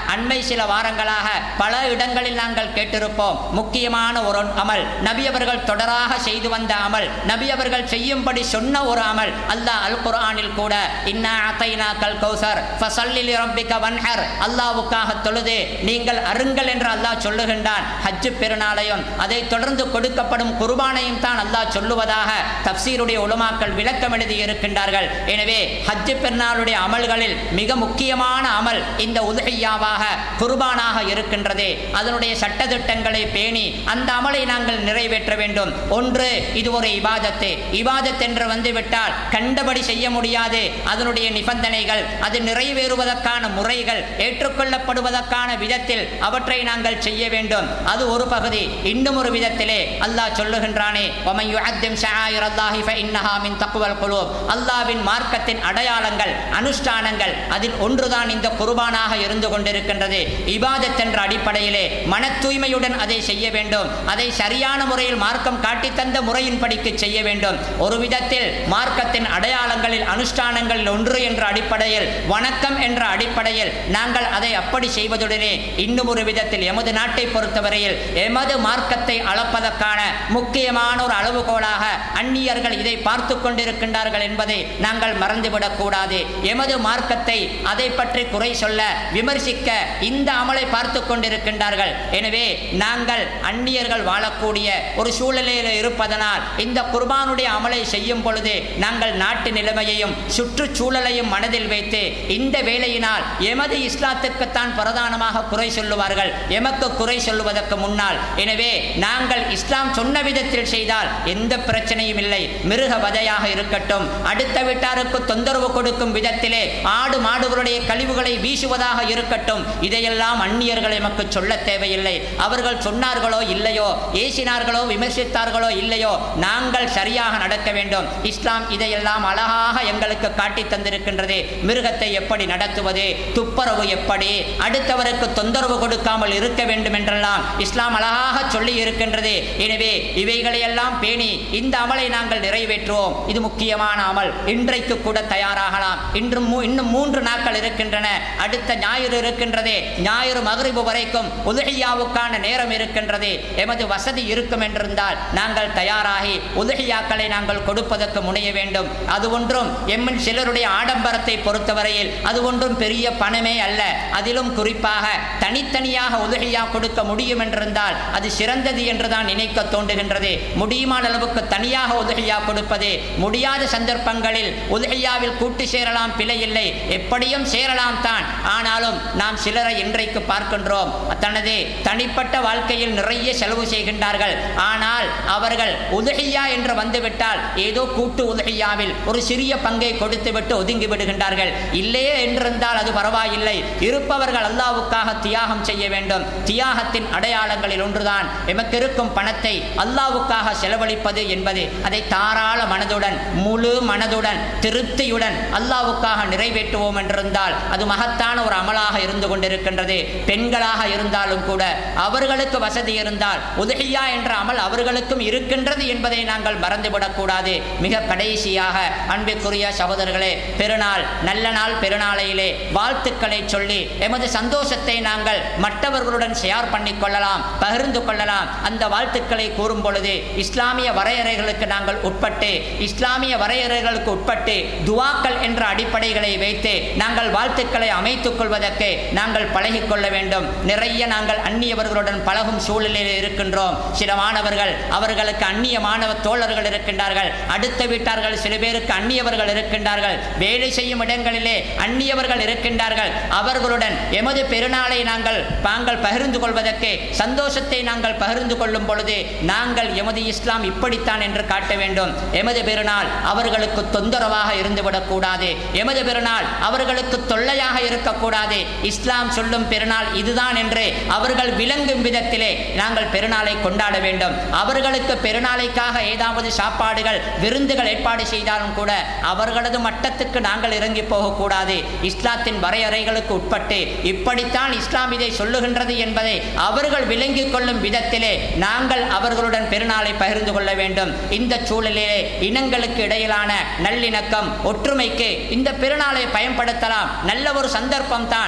அண்மை சில வாரங்களாக பல இடங்களில் நாங்கள் கேட்டிருப்போம் முக்கியமான ஒரு அமல் நபி அவர்கள் தொடராக செய்து வந்த அமல் நபி அவர்கள் செய்யும்படி சொன்ன ஒரு அமல் அல்லாஹ் அல் குர்ஆனில் கூட இன்னா அத்தைனா கல் கௌசர் ஃபசல்லிலி ரப்பிக வன்ஹர் அல்லாஹ்வுக்காக தொழுது நீங்கள் அருங்கள் என்று அல்லாஹ் சொல்லுகின்றான் ஹஜ் பெருநாளையும் அதை தொடர்ந்து கொடுக்கப்படும் குர்பானையும் தான் அல்லாஹ் சொல்லுவதாக தப்சீருடைய உலமாக்கள் விளக்கம் எழுதி இருக்கின்றார்கள் எனவே ஹஜ் பெருநாளுடைய அமல்களில் மிக முக்கியமான அமல் இந்த உதகையாவாக குர்பானாக இருக்கின்றது அதனுடைய சட்டதிட்டங்களை பேணி அந்த அமலை நாங்கள் நிறைவேற்ற வேண்டும் ஒன்று இது ஒரு இபாதத்து இபாதத் என்று வந்துவிட்டால் கண்டபடி செய்ய முடியாது அதனுடைய நிபந்தனைகள் அது நிறைவேறுவதற்கான முறைகள் ஏற்றுக்கொள்ளப்படுவதற்கான விதத்தில் அவற்றை நாங்கள் செய்ய வேண்டும் அது ஒரு பகுதி இன்னும் ஒரு விதத்திலே அல்லாஹ் சொல்லுகின்றானே وَمَنْ يُعَظِّمْ شَعَائِرَ اللَّهِ فَإِنَّهَا مِنْ تَقْوَى الْقُلُوبِ அல்லாஹ்வின் மார்க்கத்தின் அடையாளங்கள் அனுஷ்டானங்கள் அதில் ஒன்றுதான் இந்த குர்பானாக இருந்து கொண்டிருக்கின்றது இபாதத் என்ற அடிப்படையிலே மன தூய்மையுடன் அதை செய்ய வேண்டும் அதை சரியான முறையில் மார்க்கம் காட்டித் தந்த முறையின்படிக்கு செய்ய வேண்டும் ஒரு விதத்தில் மார்க்கத்தின் அடையாளங்களில் அனுஷ்டானங்களில் ஒன்று என்ற அடிப்படையில் வணக்கம் என்ற அடிப்படையில் நாங்கள் அதை அப்படி செய்வதுடனே இன்னும் ஒரு விதத்தில் எமது நாட்டை பொறுத்தவரையில் எமது மார்க்கத்தை அளப்பதற்கான முக்கியமான ஒரு அளவுகோலாக அந்நியர்கள் இதை பார்த்து கொண்டிருக்கின்றார்கள் என்பதை நாங்கள் மறந்துவிடக் கூடாது எமது மார்க்கத்தை அதை பற்றி குறை சொல்ல விமர்சிக்க இந்த அமலை பார்த்து கொண்டிருக்கின்றார்கள் எனவே நாங்கள் அந்நியர்கள் வாழக்கூடிய ஒரு சூழலில் இருப்பதனால் இந்த குர்பானுடைய அமலை செய்யும் பொழுது நாங்கள் நாட்டு நிலைமையையும் சுற்றுச்சூழலையும் மனதில் வைத்து இந்த வேலையினால் எமது இஸ்லாத்துக்குத்தான் பிரதானமாக குறை சொல்லுவார்கள் எமக்கு குறை சொல்லுவதற்கு முன்னால் எனவே நாங்கள் இஸ்லாம் சொன்ன விதத்தில் செய்தால் எந்த பிரச்சனையும் இல்லை மிருக வதையாக இருக்கட்டும் அடுத்த வீட்டாருக்கு தொந்தரவு கொடுக்கும் விதத்திலே ஆடு மாடுகளுடைய கழிவுகளை வீசுவதாக இருக்கட்டும் இதையெல்லாம் அந்நியர்கள் எமக்கு சொல்ல தேவையில்லை அவர்கள் சொன்னார்களோ இல்லையோ ஏசினார்களோ விமர்சித்தார்களோ இல்லையோ நாங்கள் சரியாக நடக்க வேண்டும் இஸ்லாம் இதையெல்லாம் அழகாக எங்களுக்கு காட்டி தந்திருக்கின்றது மிருகத்தை எப்படி நடத்துவது துப்புரவு எப்படி அடுத்தவருக்கு தொந்தரவு கொடுக்காமல் இருக்க வேண்டும் என்றெல்லாம் இஸ்லாம் அழகாக சொல்லி இருக்கின்றது எனவே இவைகளையெல்லாம் பேணி இந்த அமலை நாங்கள் நிறைவேற்றுவோம் இது முக்கியமான அமல் இன்றைக்கு கூட தயாராகலாம் இன்றும் மூ- இன்னும் மூன்று நாட்கள் இருக்கின்றன அடுத்த ஞாயிறு இருக்கின்றது ஞாயிறு மகரிபு வரைக்கும் உதகையாவுக்கான நேரம் இருக்கின்றது எமது வசதி இருக்கும் என்றிருந்தால் நாங்கள் தயாராகி உதகையாக்களை நாங்கள் கொடுப்பதற்கு முனைய வேண்டும் அது ஒன்றும் எம்மின் சிலருடைய ஆடம்பரத்தை பொறுத்தவரையில் அது ஒன்றும் பெரிய பணமே அல்ல அதிலும் குறிப்பாக தனித்தனியாக உதகையா கொடுக்க முடியும் என்றிருந்தால் அது சிறந்தது என்றுதான் நினைக்க தோன்றுகின்றது முடியுமான அளவுக்கு தனியாக உதகையா கொடுப்பது முடியாத சந்தர்ப்பங்களில் உதகையாவில் கூட்டு சேரலாம் பிழையில்லை எப்படியும் சேரலாம் தான் ஆனாலும் நாம் சிலரை இன்றைக்கு பார்க்கின்றோம் தனது தனிப்பட்ட வாழ்க்கையில் நிறைய செலவு செய்கின்றார்கள் ஆனால் அவர்கள் உதகையா என்று வந்துவிட்டால் ஏதோ கூட்டு உதகையாவில் ஒரு சிறிய பங்கை கொடுத்துவிட்டு ஒதுங்கி விடுகின்றார்கள் இல்லையே என்றிருந்தால் அது பரவாயில்லை இருப்பவர்கள் அல்லாவுக்காக தியாகம் செய்ய வேண்டும் தியாகத்தின் அடையாளங்களில் ஒன்றுதான் எமக்கு இருக்கும் பணத்தை அல்லாவுக்காக செலவழிப்பது என்பது அதை தாராள மனதுடன் முழு மனதுடன் திருப்தியுடன் அல்லாவுக்காக நிறைவேற்றுவோம் என்றிருந்தால் அது மகத்தான ஒரு அமலாக இருந்து கொண்டிருக்கின்றது பெண்களாக இருந்தாலும் கூட அவர்களுக்கு வசதி இருந்தால் உதகையா என்ற அமல் அவர்களுக்கும் இருக்கின்றது என்பதை நாங்கள் மறந்துவிடக் கூடாது மிக கடைசியாக அன்பிற்குரிய சகோதரர்களே பெருநாள் நல்ல நாள் பெருநாளையிலே வாழ்த்துக்களை சொல்லி எமது சந்தோஷத்தை நாங்கள் மற்றவர்களுடன் ஷேர் பண்ணிக் கொள்ளலாம் பகிர்ந்து கொள்ளலாம் அந்த வாழ்த்துக்களை கூறும் பொழுது இஸ்லாமிய வரையறைகளுக்கு நாங்கள் உட்பட்டு இஸ்லாமிய வரையறைகளுக்கு உட்பட்டு துவாக்கள் என்ற அடிப்படைகளை வைத்து நாங்கள் வாழ்த்துக்களை அமைத்துக் கொள்வதற்கு நாங்கள் பழகிக் கொள்ள வேண்டும் நிறைய நாங்கள் அந்நியவர்களுடன் பழகும் சூழலில் இருக்கின்றோம் சில மாணவர்கள் அவர்களுக்கு அந்நிய மாணவ தோழர்கள் இருக்கின்றார்கள் அடுத்த வீட்டார்கள் சில பேருக்கு அந்நியவர்கள் இருக்கின்றார்கள் வேலை செய்யும் இடங்களிலே அந்நியவர்கள் இருக்கின்றார்கள் அவர்களுடன் எமது பெருநாளை நாங்கள் நாங்கள் பகிர்ந்து கொள்வதற்கு சந்தோஷத்தை நாங்கள் பகிர்ந்து கொள்ளும் பொழுது நாங்கள் எமது இஸ்லாம் இப்படித்தான் என்று காட்ட வேண்டும் எமது பெருநாள் அவர்களுக்கு தொந்தரவாக இருந்துவிடக் கூடாது எமது பெருநாள் அவர்களுக்கு தொல்லையாக இருக்கக்கூடாது இஸ்லாம் சொல்லும் பெருநாள் இதுதான் என்று அவர்கள் விளங்கும் விதத்திலே நாங்கள் பெருநாளை கொண்டாட வேண்டும் அவர்களுக்கு பெருநாளைக்காக ஏதாவது சாப்பாடுகள் விருந்துகள் ஏற்பாடு செய்தாலும் கூட அவர்களது மட்டத்துக்கு நாங்கள் இறங்கி போகக்கூடாது இஸ்லாத்தின் வரையறைகளுக்கு உட்பட்டு இப்படித்தான் இஸ்லாம் இதை சொல்லுகின்றது என்பதை அவர்கள் விளங்கிக் கொள்ளும் விதத்திலே நாங்கள் அவர்களுடன் பெருநாளை பகிர்ந்து கொள்ள வேண்டும் இந்த சூழலிலே இனங்களுக்கு இடையிலான நல்லிணக்கம் ஒற்றுமைக்கு இந்த பெருநாளை பயன்படுத்தலாம் நல்ல ஒரு சந்தர்ப்பம் தான் நாங்கள்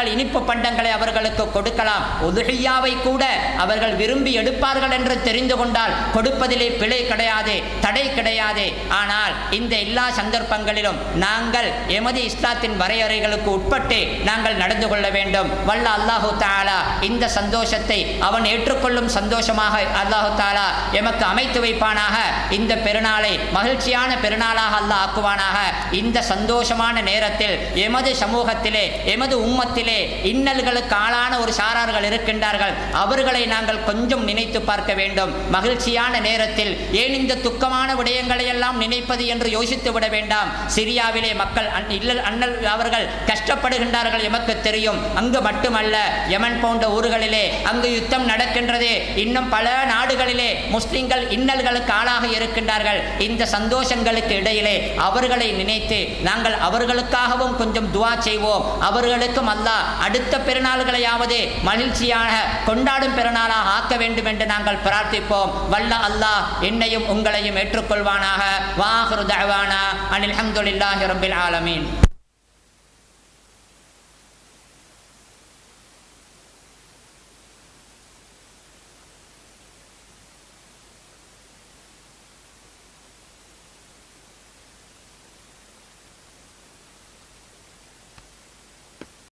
நாங்கள் இனிப்பு பண்டங்களை அவர்களுக்கு கொடுக்கலாம் உதுகையாவை கூட அவர்கள் விரும்பி எடுப்பார்கள் என்று தெரிந்து கொண்டால் கொடுப்பதிலே பிழை கிடையாது தடை கிடையாது ஆனால் இந்த எல்லா சந்தர்ப்பங்களிலும் நாங்கள் எமது இஸ்லாத்தின் வரையறைகளுக்கு உட்பட்டு நாங்கள் நடந்து கொள்ள வேண்டும் வல்ல அல்லாஹு தாலா இந்த சந்தோஷத்தை அவன் ஏற்றுக்கொள்ளும் சந்தோஷமாக அல்லாஹு தாலா எமக்கு அமைத்து வைப்பானாக இந்த பெருநாளை மகிழ்ச்சியான பெருநாளாக அல்லாஹ் ஆக்குவானாக இந்த சந்தோஷமான நேரத்தில் எமது சமூகத்திலே எமது உம்மத்திலே இன்னல்களுக்கு ஆளான ஒரு சாரார்கள் இருக்கின்றார்கள் அவர்களை நாங்கள் கொஞ்சம் நினைத்து பார்க்க வேண்டும் மகிழ்ச்சியான நேரத்தில் ஏன் இந்த துக்கமான விடயங்களை எல்லாம் நினைப்பது என்று யோசித்து விட வேண்டாம் சிரியாவிலே மக்கள் அன்- இல்ல அண்ணல் அவர்கள் கஷ்டப்படுகின்றார்கள் எமக்கு தெரியும் அங்கு மட்டுமல்ல யமன் போன்ற ஊர்களிலே அங்கு யுத்தம் நடக்கின்றது இன்னும் பல நாடுகளிலே முஸ்லிம்கள் இன்னல்களுக்கு ஆளாக இருக்கின்றார்கள் இந்த சந்தோஷங்களுக்கு இடையிலே அவர்களை நினைத்து நாங்கள் அவர்களுக்காகவும் கொஞ்சம் துவா செய்வோம் அவர்களுக்கும் அல்லாஹ் அடுத்த பெருநாள்களையாவது மகிழ்ச்சியாக கொண்டாடும் பெருநாளாக ஆக்க வேண்டும் என்று நாங்கள் பிரார்த்திப்போம் வல்ல அல்லாஹ் என்னையும் உங்களையும் ஏற்றுக்கொள்வானாக வாஹ்ரு தஅவானா அனில் ஹம்துலில்லாஹி ரப்பில் ஆலமீன்